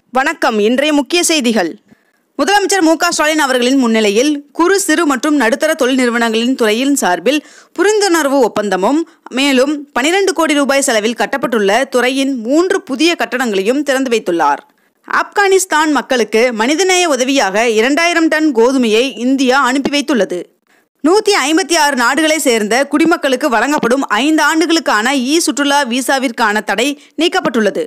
வணக்கம் இன்றைய முக்கிய செய்திகள் முதலமைச்சர் மு க ஸ்டாலின் அவர்களின் முன்னிலையில் குறு சிறு மற்றும் நடுத்தர தொழில் நிறுவனங்களின் துறையின் சார்பில் புரிந்துணர்வு ஒப்பந்தமும் மேலும் 12 கோடி ரூபாய் செலவில் கட்டப்பட்டுள்ள துறையின் மூன்று புதிய கட்டடங்களையும் திறந்து வைத்துள்ளார் ஆப்கானிஸ்தான் மக்களுக்கு மனிதநேய உதவியாக இரண்டாயிரம் டன் கோதுமையை இந்தியா அனுப்பி வைத்துள்ளது நூற்றி ஐம்பத்தி ஆறு நாடுகளை சேர்ந்த குடிமக்களுக்கு வழங்கப்படும் ஐந்து ஆண்டுகளுக்கான இ சுற்றுலா விசாவிற்கான தடை நீக்கப்பட்டுள்ளது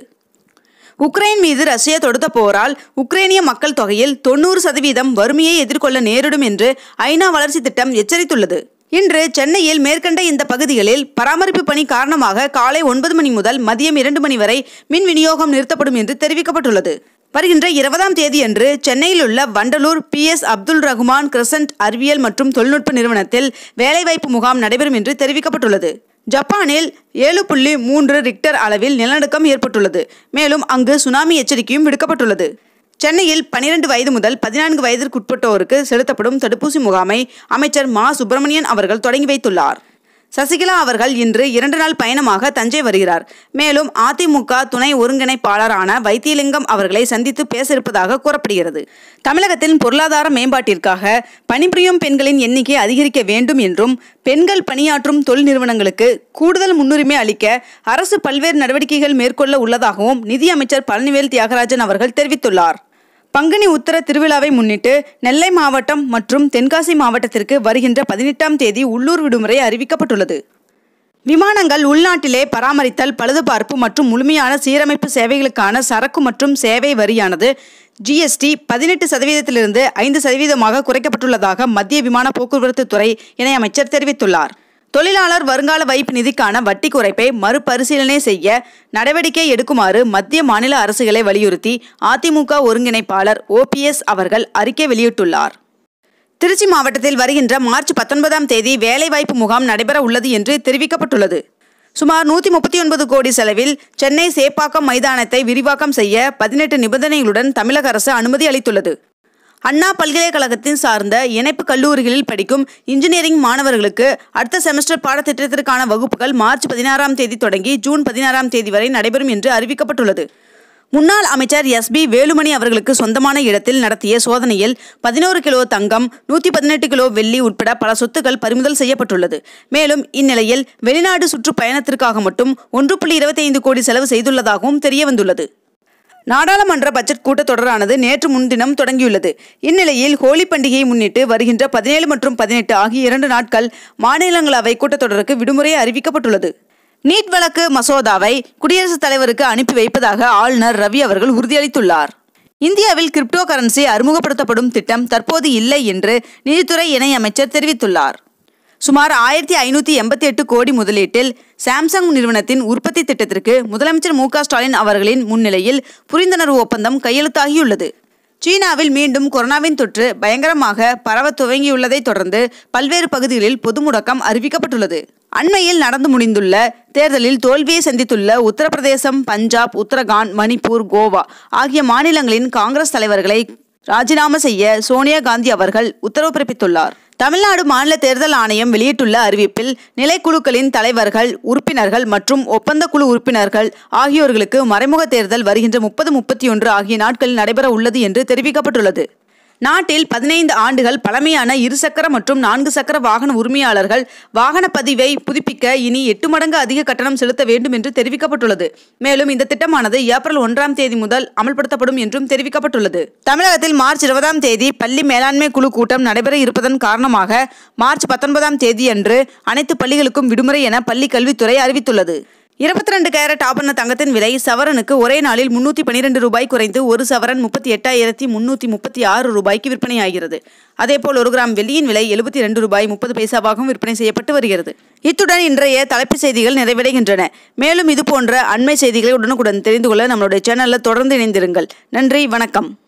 உக்ரைன் மீது ரஷ்யா தொடுத்த போரால் உக்ரைனிய மக்கள் தொகையில் தொண்ணூறு சதவீதம் வறுமையை எதிர்கொள்ள நேரிடும் என்று ஐநா வளர்ச்சி திட்டம் எச்சரித்துள்ளது இன்று சென்னையில் மேற்கண்ட இந்த பகுதிகளில் பராமரிப்பு பணி காரணமாக காலை ஒன்பது மணி முதல் மதியம் இரண்டு மணி வரை மின் விநியோகம் நிறுத்தப்படும் என்று தெரிவிக்கப்பட்டுள்ளது வருகின்ற இருபதாம் தேதியன்று சென்னையில் உள்ள Vandalur B S Abdul Rahman Crescent அறிவியல் மற்றும் தொழில்நுட்ப நிறுவனத்தில் வேலைவாய்ப்பு முகாம் நடைபெறும் என்று தெரிவிக்கப்பட்டுள்ளது ஜப்பானில் ஏழு புள்ளி மூன்று ரிக்டர் அளவில் நிலநடுக்கம் ஏற்பட்டுள்ளது மேலும் அங்கு சுனாமி எச்சரிக்கையும் விடுக்கப்பட்டுள்ளது சென்னையில் பனிரெண்டு வயது முதல் பதினான்கு வயதிற்குட்பட்டோருக்கு செலுத்தப்படும் தடுப்பூசி முகாமை அமைச்சர் மா சுப்பிரமணியன் அவர்கள் தொடங்கி வைத்துள்ளார் சசிகலா அவர்கள் இன்று இரண்டு நாள் பயணமாக தஞ்சை வருகிறார் மேலும் அதிமுக துணை ஒருங்கிணைப்பாளரான வைத்தியலிங்கம் அவர்களை சந்தித்து பேச இருப்பதாக கூறப்படுகிறது தமிழகத்தின் பொருளாதார மேம்பாட்டிற்காக பணிபுரியும் பெண்களின் எண்ணிக்கை அதிகரிக்க வேண்டும் என்றும் பெண்கள் பணியாற்றும் தொழில் நிறுவனங்களுக்கு கூடுதல் முன்னுரிமை அளிக்க அரசு பல்வேறு நடவடிக்கைகள் மேற்கொள்ள உள்ளதாகவும் நிதியமைச்சர் பழனிவேல் தியாகராஜன் அவர்கள் தெரிவித்துள்ளார் பங்குனி உத்தர திருவிழாவை முன்னிட்டு நெல்லை மாவட்டம் மற்றும் தென்காசி மாவட்டத்திற்கு வருகின்ற பதினெட்டாம் தேதி உள்ளூர் விடுமுறை அறிவிக்கப்பட்டுள்ளது விமானங்கள் உள்நாட்டிலே பராமரித்தல் பழுதுபார்ப்பு மற்றும் முழுமையான சீரமைப்பு சேவைகளுக்கான சரக்கு மற்றும் சேவை வரியானது ஜிஎஸ்டி பதினெட்டு சதவீதத்திலிருந்து ஐந்து சதவீதமாக குறைக்கப்பட்டுள்ளதாக மத்திய விமான போக்குவரத்து துறை இணையமைச்சர் தெரிவித்துள்ளார் தொழிலாளர் வருங்கால வைப்பு நிதிக்கான வட்டி குறைப்பை மறுபரிசீலனை செய்ய நடவடிக்கை எடுக்குமாறு மத்திய மாநில அரசுகளை வலியுறுத்தி அதிமுக ஒருங்கிணைப்பாளர் ஓபிஎஸ் அவர்கள் அறிக்கை வெளியிட்டுள்ளார் திருச்சி மாவட்டத்தில் வருகின்ற மார்ச் பத்தொன்பதாம் தேதி வேலைவாய்ப்பு முகாம் நடைபெற உள்ளது என்று தெரிவிக்கப்பட்டுள்ளது சுமார் நூற்றி முப்பத்தி ஒன்பது கோடி செலவில் சென்னை சேப்பாக்கம் மைதானத்தை விரிவாக்கம் செய்ய பதினெட்டு நிபந்தனைகளுடன் தமிழக அரசு அனுமதி அளித்துள்ளது அண்ணா பல்கலைக்கழகத்தின் சார்ந்த இணைப்பு கல்லூரிகளில் படிக்கும் இன்ஜினியரிங் மாணவர்களுக்கு அடுத்த செமஸ்டர் பாடத்திட்டத்திற்கான வகுப்புகள் மார்ச் பதினாறாம் தேதி தொடங்கி ஜூன் பதினாறாம் தேதி வரை நடைபெறும் என்று அறிவிக்கப்பட்டுள்ளது முன்னாள் அமைச்சர் எஸ் பி வேலுமணி அவர்களுக்கு சொந்தமான இடத்தில் நடத்திய சோதனையில் பதினோரு கிலோ தங்கம் நூற்றி பதினெட்டு கிலோ வெள்ளி உட்பட பல சொத்துக்கள் பறிமுதல் செய்யப்பட்டுள்ளது மேலும் இந்நிலையில் வெளிநாடு சுற்றுப்பயணத்திற்காக மட்டும் ஒன்று புள்ளி இருபத்தி ஐந்து கோடி செலவு செய்துள்ளதாகவும் தெரியவந்துள்ளது நாடாளுமன்ற பட்ஜெட் கூட்டத்தொடரானது நேற்று முன்தினம் தொடங்கியுள்ளது இந்நிலையில் ஹோலி பண்டிகையை முன்னிட்டு வருகின்ற பதினேழு மற்றும் பதினெட்டு ஆகிய இரண்டு நாட்கள் மாநிலங்களவை கூட்டத்தொடருக்கு விடுமுறை அறிவிக்கப்பட்டுள்ளது நீட் வழக்கு மசோதாவை குடியரசுத் தலைவருக்கு அனுப்பி வைப்பதாக ஆளுநர் ரவி அவர்கள் உறுதியளித்துள்ளார் இந்தியாவில் கிரிப்டோ கரன்சி அறிமுகப்படுத்தப்படும் திட்டம் தற்போது இல்லை என்று நிதித்துறை இணையமைச்சர் தெரிவித்துள்ளார் சுமார் ஆயிரத்தி ஐநூற்றி எண்பத்தி எட்டு கோடி முதலீட்டில் சாம்சங் நிறுவனத்தின் உற்பத்தி திட்டத்திற்கு முதலமைச்சர் மு க ஸ்டாலின் அவர்களின் முன்னிலையில் புரிந்துணர்வு ஒப்பந்தம் கையெழுத்தாகியுள்ளது சீனாவில் மீண்டும் கொரோனாவின் தொற்று பயங்கரமாக பரவ துவங்கியுள்ளதைத் தொடர்ந்து பல்வேறு பகுதிகளில் பொது முடக்கம் அறிவிக்கப்பட்டுள்ளது அண்மையில் நடந்து முடிந்துள்ள தேர்தலில் தோல்வியை சந்தித்துள்ள உத்தரப்பிரதேசம் பஞ்சாப் உத்தரகாண்ட் மணிப்பூர் கோவா ஆகிய மாநிலங்களின் காங்கிரஸ் தலைவர்களை ராஜினாமா செய்ய சோனியா காந்தி அவர்கள் உத்தரவு பிறப்பித்துள்ளார் தமிழ்நாடு மாநில தேர்தல் ஆணையம் வெளியிட்டுள்ள அறிவிப்பில் நிலைக்குழுக்களின் தலைவர்கள் உறுப்பினர்கள் மற்றும் ஒப்பந்த குழு உறுப்பினர்கள் ஆகியோர்களுக்கு மறைமுக தேர்தல் வருகின்ற முப்பது முப்பத்தி ஒன்று ஆகிய நாட்களில் நடைபெற உள்ளது என்று தெரிவிக்கப்பட்டுள்ளது நாட்டில் பதினைந்து ஆண்டுகள் பழமையான இருசக்கர மற்றும் நான்கு சக்கர வாகன உரிமையாளர்கள் வாகன பதிவை புதுப்பிக்க இனி எட்டு மடங்கு அதிக கட்டணம் செலுத்த வேண்டும் என்று தெரிவிக்கப்பட்டுள்ளது மேலும் இந்த திட்டமானது ஏப்ரல் ஒன்றாம் தேதி முதல் அமல்படுத்தப்படும் என்றும் தெரிவிக்கப்பட்டுள்ளது தமிழகத்தில் மார்ச் இருபதாம் தேதி பள்ளி மேலாண்மை குழு கூட்டம் நடைபெற இருப்பதன் காரணமாக மார்ச் பத்தொன்பதாம் தேதி அன்று அனைத்து பள்ளிகளுக்கும் விடுமுறை என பள்ளி கல்வித்துறை அறிவித்துள்ளது இருபத்தி ரெண்டு கேரட் ஆபரண தங்கத்தின் விலை சவரனுக்கு ஒரே நாளில் முன்னூற்றி பன்னிரெண்டு ரூபாய் குறைந்து ஒரு சவரன் முப்பத்தி எட்டாயிரத்தி முன்னூற்றி முப்பத்தி ஆறு ரூபாய்க்கு விற்பனையாகிறது அதேபோல் ஒரு கிராம் வெள்ளியின் விலை எழுபத்தி ரெண்டு ரூபாய் முப்பது பைசாவாகவும் விற்பனை செய்யப்பட்டு வருகிறது இத்துடன் இன்றைய தலைப்புச் செய்திகள் நிறைவடைகின்றன மேலும் இது போன்ற அண்மை செய்திகளை உடனுக்குடன் தெரிந்து கொள்ள நம்மளுடைய சேனலில் தொடர்ந்து இணைந்திருங்கள் நன்றி வணக்கம்